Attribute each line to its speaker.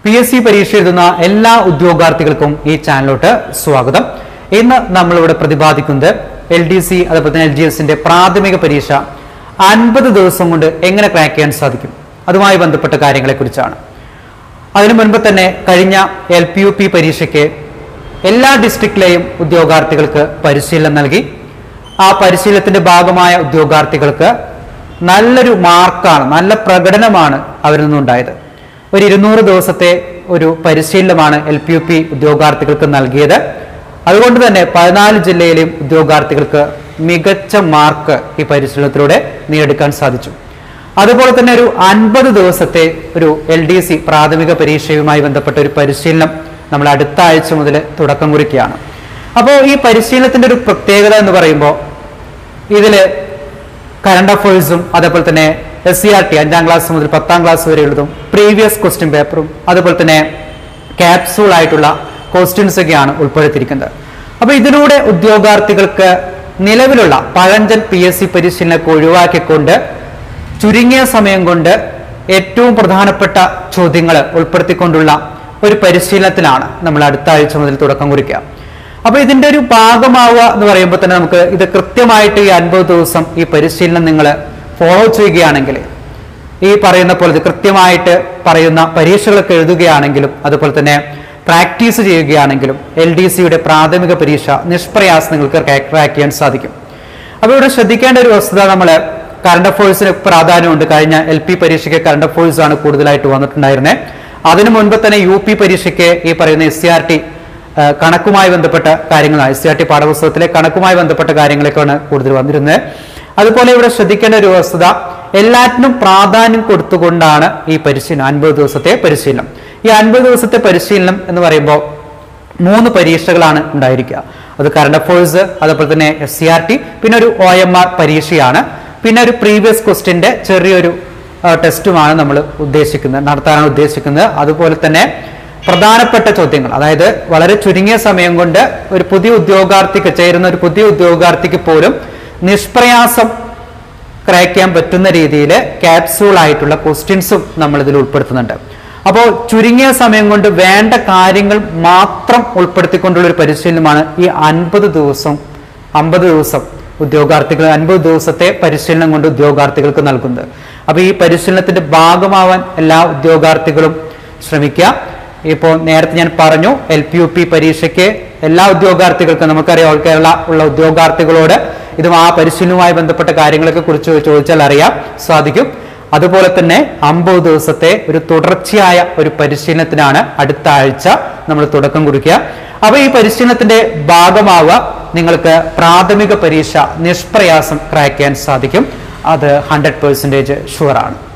Speaker 1: P S C പരീക്ഷ എഴുതുന്ന എല്ലാ ഉദ്യോഗാർത്ഥികൾക്കും ഈ ചാനലിലോട്ട് സ്വാഗതം ഇന്ന് നമ്മളിവിടെ പ്രതിപാദിക്കുന്നത് എൽ ഡി സി അതുപോലെ തന്നെ എൽ ജി എസിന്റെ പ്രാഥമിക പരീക്ഷ അൻപത് ദിവസം കൊണ്ട് എങ്ങനെ ക്രാക്ക് ചെയ്യാൻ സാധിക്കും അതുമായി ബന്ധപ്പെട്ട കാര്യങ്ങളെക്കുറിച്ചാണ് അതിനു മുൻപ് തന്നെ കഴിഞ്ഞ എൽ പി യു പി പരീക്ഷയ്ക്ക് എല്ലാ ഡിസ്ട്രിക്റ്റിലെയും ഉദ്യോഗാർത്ഥികൾക്ക് പരിശീലനം നൽകി ആ പരിശീലനത്തിന്റെ ഭാഗമായ ഉദ്യോഗാർത്ഥികൾക്ക് നല്ലൊരു മാർക്കാണ് നല്ല പ്രകടനമാണ് അവരിൽ നിന്നുണ്ടായത് ഒരു ഇരുന്നൂറ് ദിവസത്തെ ഒരു പരിശീലനമാണ് എൽ പി യു പി ഉദ്യോഗാർത്ഥികൾക്ക് നൽകിയത് അതുകൊണ്ട് തന്നെ പതിനാല് ജില്ലയിലെയും ഉദ്യോഗാർത്ഥികൾക്ക് മികച്ച മാർക്ക് ഈ പരിശീലനത്തിലൂടെ നേടിയെടുക്കാൻ സാധിച്ചു അതുപോലെ തന്നെ ഒരു അൻപത് ദിവസത്തെ ഒരു എൽ ഡി സി പ്രാഥമിക പരീക്ഷയുമായി ബന്ധപ്പെട്ട ഒരു പരിശീലനം നമ്മൾ അടുത്ത ആഴ്ച മുതൽ തുടക്കം കുറിക്കുകയാണ് അപ്പോൾ ഈ പരിശീലനത്തിന്റെ ഒരു പ്രത്യേകത എന്ന് പറയുമ്പോൾ ഇതില് കറണ്ട് അഫയേഴ്സും അതേപോലെ തന്നെ എസ് സി ആർ ടി അഞ്ചാം ക്ലാസ് മുതൽ പത്താം ക്ലാസ് വരെ ഉള്ളതും പ്രീവിയസ് ക്വസ്റ്റ്യൻ പേപ്പറും അതുപോലെ തന്നെ ക്യാപ്സൂൾ ആയിട്ടുള്ള ക്വസ്റ്റ്യൻസ് ഒക്കെയാണ് ഉൾപ്പെടുത്തിയിരിക്കുന്നത് അപ്പൊ ഇതിലൂടെ ഉദ്യോഗാർത്ഥികൾക്ക് നിലവിലുള്ള പഴഞ്ചൻ പി എസ് സി പരിശീലനമൊക്കെ ഒഴിവാക്കിക്കൊണ്ട് ചുരുങ്ങിയ സമയം കൊണ്ട് ഏറ്റവും പ്രധാനപ്പെട്ട ചോദ്യങ്ങൾ ഉൾപ്പെടുത്തിക്കൊണ്ടുള്ള ഒരു പരിശീലനത്തിനാണ് നമ്മൾ അടുത്ത ആഴ്ച മുതൽ തുടക്കം കുറിക്കുക അപ്പൊ ഇതിന്റെ ഒരു ഭാഗമാവുക എന്ന് പറയുമ്പോൾ തന്നെ നമുക്ക് ഇത് കൃത്യമായിട്ട് ഈ അൻപത് ദിവസം ഈ പരിശീലനം നിങ്ങൾ ഫോളോ ചെയ്യുകയാണെങ്കിൽ ഈ പറയുന്ന പോലെ ഇത് കൃത്യമായിട്ട് പറയുന്ന പരീക്ഷകളൊക്കെ എഴുതുകയാണെങ്കിലും അതുപോലെ തന്നെ പ്രാക്ടീസ് ചെയ്യുകയാണെങ്കിലും എൽ ഡി സിയുടെ പ്രാഥമിക പരീക്ഷ നിഷ്പ്രയാസം നിങ്ങൾക്ക് ക്രാക്ക് ചെയ്യാൻ സാധിക്കും അപ്പൊ ഇവിടെ ശ്രദ്ധിക്കേണ്ട ഒരു വസ്തുത നമ്മൾ കറണ്ട് അഫയേഴ്സിന് പ്രാധാന്യമുണ്ട് കഴിഞ്ഞ എൽ പി പരീക്ഷയ്ക്ക് കറണ്ട് അഫയേഴ്സ് ആണ് കൂടുതലായിട്ട് വന്നിട്ടുണ്ടായിരുന്നത് അതിനു മുൻപ് തന്നെ യു പി പരീക്ഷയ്ക്ക് ഈ പറയുന്ന എസ് സി ആർ ടി കണക്കുമായി ബന്ധപ്പെട്ട കാര്യങ്ങളാണ് എസ് സി ആർ ടി പാഠപുസ്തകത്തിലെ കണക്കുമായി ബന്ധപ്പെട്ട കാര്യങ്ങളൊക്കെയാണ് കൂടുതൽ വന്നിരുന്നത് അതുപോലെ ഇവിടെ ശ്രദ്ധിക്കേണ്ട ഒരു വസ്തുത എല്ലാറ്റിനും പ്രാധാന്യം കൊടുത്തുകൊണ്ടാണ് ഈ പരിശീലനം അൻപത് ദിവസത്തെ പരിശീലനം ഈ അൻപത് ദിവസത്തെ പരിശീലനം എന്ന് പറയുമ്പോൾ മൂന്ന് പരീക്ഷകളാണ് ഉണ്ടായിരിക്കുക അത് കറണ്ട് അഫയേഴ്സ് അതുപോലെ തന്നെ എസ് സി ആർ ടി പിന്നെ ഒരു ഒ എം ആർ പരീക്ഷയാണ് പിന്നെ ഒരു പ്രീവിയസ് ക്വസ്റ്റിന്റെ ചെറിയൊരു ആ, ടെസ്റ്റുമാണ് നമ്മൾ ഉദ്ദേശിക്കുന്നത് നടത്താനാണ് ഉദ്ദേശിക്കുന്നത് അതുപോലെ തന്നെ പ്രധാനപ്പെട്ട ചോദ്യങ്ങൾ അതായത് വളരെ ചുരുങ്ങിയ സമയം കൊണ്ട് ഒരു പുതിയ ഉദ്യോഗാർത്ഥിക്ക് ചേരുന്ന ഒരു പുതിയ ഉദ്യോഗാർത്ഥിക്ക് പോലും നിഷ്പ്രയാസം ക്രാക്ക് ചെയ്യാൻ പറ്റുന്ന രീതിയിൽ ക്യാപ്സൂൾ ആയിട്ടുള്ള ക്വസ്റ്റ്യൻസും നമ്മൾ ഇതിൽ ഉൾപ്പെടുത്തുന്നുണ്ട് അപ്പോൾ ചുരുങ്ങിയ സമയം കൊണ്ട് വേണ്ട കാര്യങ്ങൾ മാത്രം ഉൾപ്പെടുത്തിക്കൊണ്ടുള്ള ഒരു പരിശീലനമാണ് ഈ അൻപത് ദിവസം അമ്പത് ദിവസം ഉദ്യോഗാർത്ഥികൾ അൻപത് ദിവസത്തെ പരിശീലനം കൊണ്ട് ഉദ്യോഗാർത്ഥികൾക്ക് നൽകുന്നത് അപ്പൊ ഈ പരിശീലനത്തിന്റെ ഭാഗമാവാൻ എല്ലാ ഉദ്യോഗാർത്ഥികളും ശ്രമിക്കുക ഇപ്പോൾ നേരത്തെ ഞാൻ പറഞ്ഞു എൽ പി യു പി പരീക്ഷയ്ക്ക് എല്ലാ ഉദ്യോഗാർത്ഥികൾക്കും നമുക്കറിയാം ഓൾ കേരള ഉള്ള ഉദ്യോഗാർത്ഥികളോട് ഇതും ആ പരിശീലനവുമായി ബന്ധപ്പെട്ട കാര്യങ്ങളൊക്കെ കുറിച്ച് ചോദിച്ചാൽ അറിയാം സാധിക്കും അതുപോലെ തന്നെ അമ്പത് ദിവസത്തെ ഒരു തുടർച്ചയായ ഒരു പരിശീലനത്തിനാണ് അടുത്ത ആഴ്ച നമ്മൾ തുടക്കം കുറിക്കുക അപ്പൊ ഈ പരിശീലനത്തിന്റെ ഭാഗമാവുക നിങ്ങൾക്ക് പ്രാഥമിക പരീക്ഷ നിഷ്പ്രയാസം ക്രാക്ക് ചെയ്യാൻ സാധിക്കും അത് ഹൺഡ്രഡ് പെർസെൻറ്റേജ് ഷുവറാണ്